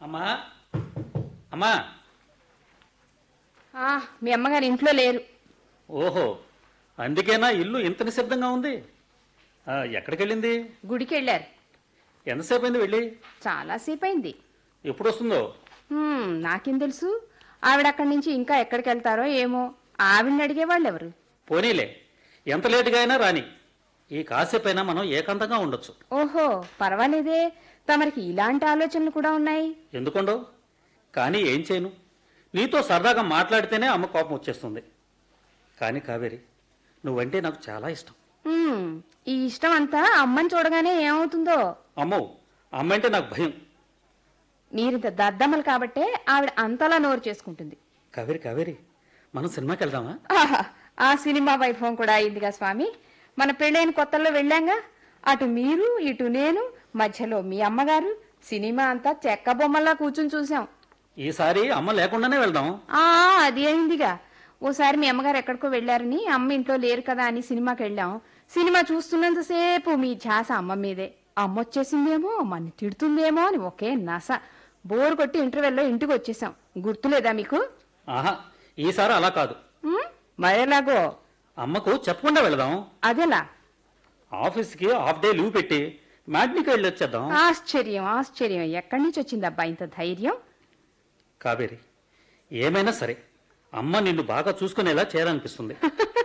అమ్మా అమ్మా ఆ, మీ అమ్మగారు ఇంట్లో లేరు ఓహో అందుకేనా ఇల్లు ఇంత నిశ్శబ్దంగా ఉంది ఆ, ఎక్కడికి వెళ్ళింది గుడికి వెళ్ళారు ఎంతసేపు అయింది వెళ్ళి చాలాసేపు అయింది ఎప్పుడు వస్తుందో హ్మ్, నాకేం తెలుసు ఆవిడ అక్కడి నుంచి ఇంకా ఎక్కడికి వెళ్తారో ఏమో ఆవిడని అడిగేవాళ్ళు ఎవరు పోనీలే ఎంత లేటుగా అయినా రాని ఈ కాసేపైనా మనం ఏకాంతంగా ఉండొచ్చు ఓహో పర్వాలేదే తమరికి ఇలాంటి ఆలోచనలు కూడా ఉన్నాయి ఎందుకుండో కానీ ఏం చేయను నీతో సరదాగా మాట్లాడితేనే అమ్మ కోపం వచ్చేస్తుంది కానీ కావేరి నువ్వంటే నాకు చాలా ఇష్టం హ్మ్, ఈ ఇష్టం అంతా అమ్మని చూడగానే ఏమవుతుందో అమ్మో అమ్మంటే నాకు భయం మీరింత దద్దమ్మలు కాబట్టే ఆవిడ అంతలా నోరు చేసుకుంటుంది కావేరి కావేరి మనం సినిమాకి వెళ్దామా ఆహా, ఆ సినిమా వైభవం కూడా అయిందిగా స్వామి మన పెళ్ళైన కొత్తల్లో వెళ్ళాంగా అటు మీరు ఇటు నేను మధ్యలో మీ అమ్మగారు సినిమా అంతా చెక్క బొమ్మల్లా కూర్చుని చూసాం ఈసారి అమ్మ లేకుండానే వెళ్దాం ఆ అది అయిందిగా ఓసారి మీ అమ్మగారు ఎక్కడికో వెళ్ళారని అమ్మ ఇంట్లో లేరు కదా అని సినిమాకి వెళ్ళాం సినిమా చూస్తున్నంతసేపు మీ ఝాస అమ్మ మీదే అమ్మ వచ్చేసిందేమో మన తిడుతుందేమో అని ఒకే నస బోరు కొట్టి ఇంటర్వెల్లో ఇంటికి వచ్చేసాం గుర్తులేదా మీకు ఆహా ఈసారి అలా కాదు ఉమ్, మరెలాగో అమ్మకు చెప్పకుండా వెళదాం అదెలా ఆఫీస్కి హాఫ్ డే లీవ్ పెట్టి మ్యాట్నికి వెళ్ళి వచ్చేద్దాం ఆశ్చర్యం ఆశ్చర్యం ఎక్కడి నుంచి వచ్చిందబ్బా ఇంత ధైర్యం కావేరి ఏమైనా సరే అమ్మ నిన్ను బాగా చూసుకునేలా చేయాలనిపిస్తుంది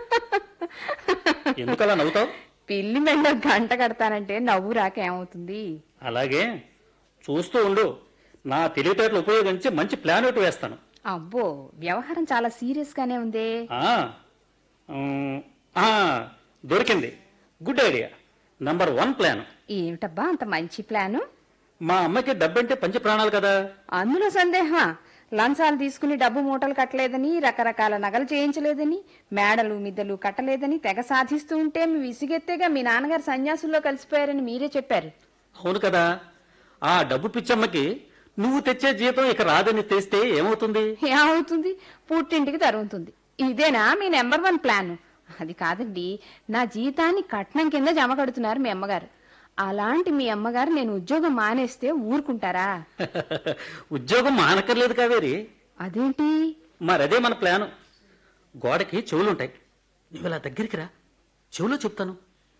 ఎందుకలా నవ్వుతావు పిల్లి మెళ్ళ గంట కడతానంటే నవ్వు రాక ఏమవుతుంది అలాగే చూస్తూ ఉండు నా తెలివితేటలు ఉపయోగించి మంచి ప్లాన్ ఒకటి వేస్తాను అబ్బో వ్యవహారం చాలా సీరియస్ గానే ఉందే ఆ, ఉమ్, ఆ, దొరికింది good idea number one plan ఏమిటబ్బా అంత మంచి ప్లాను మా అమ్మకి డబ్బంటే పంచ ప్రాణాలు కదా అందులో సందేహమా లంచాలు తీసుకుని డబ్బు మూటలు కట్టలేదని రకరకాల నగలు చేయించలేదని మేడలు మిద్దలు కట్టలేదని తెగ సాధిస్తూ ఉంటే మీ విసిగెత్తేగా మీ నాన్నగారు సన్యాసుల్లో కలిసిపోయారని మీరే చెప్పారు అవును కదా ఆ డబ్బు పిచ్చమ్మకి నువ్వు తెచ్చే జీతం ఇక రాదని తెస్తే ఏమవుతుంది ఏమవుతుంది పుట్టింటికి తరుగుతుంది ఇదేనా మీ నెంబర్ వన్ ప్లాన్ అది కాదండి నా జీతాన్ని కట్నం కింద జమ కడుతున్నారు మీ అమ్మగారు అలాంటి మీ అమ్మగారు నేను ఉద్యోగం మానేస్తే ఊరుకుంటారా ఉద్యోగం మానక్కర్లేదు కావేరి అదేంటి మరదే మన ప్లాను గోడకి చెవులుంటాయి నువ్వు ఇలా దగ్గరికి రా చెవులో చెప్తాను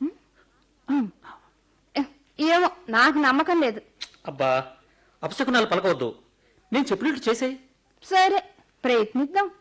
ఏ, ఏమో నాకు నమ్మకం లేదు అబ్బా అపశకునాలు పలకవద్దు నేను చెప్పినట్టు చేసేయి సరే ప్రయత్నిద్దాం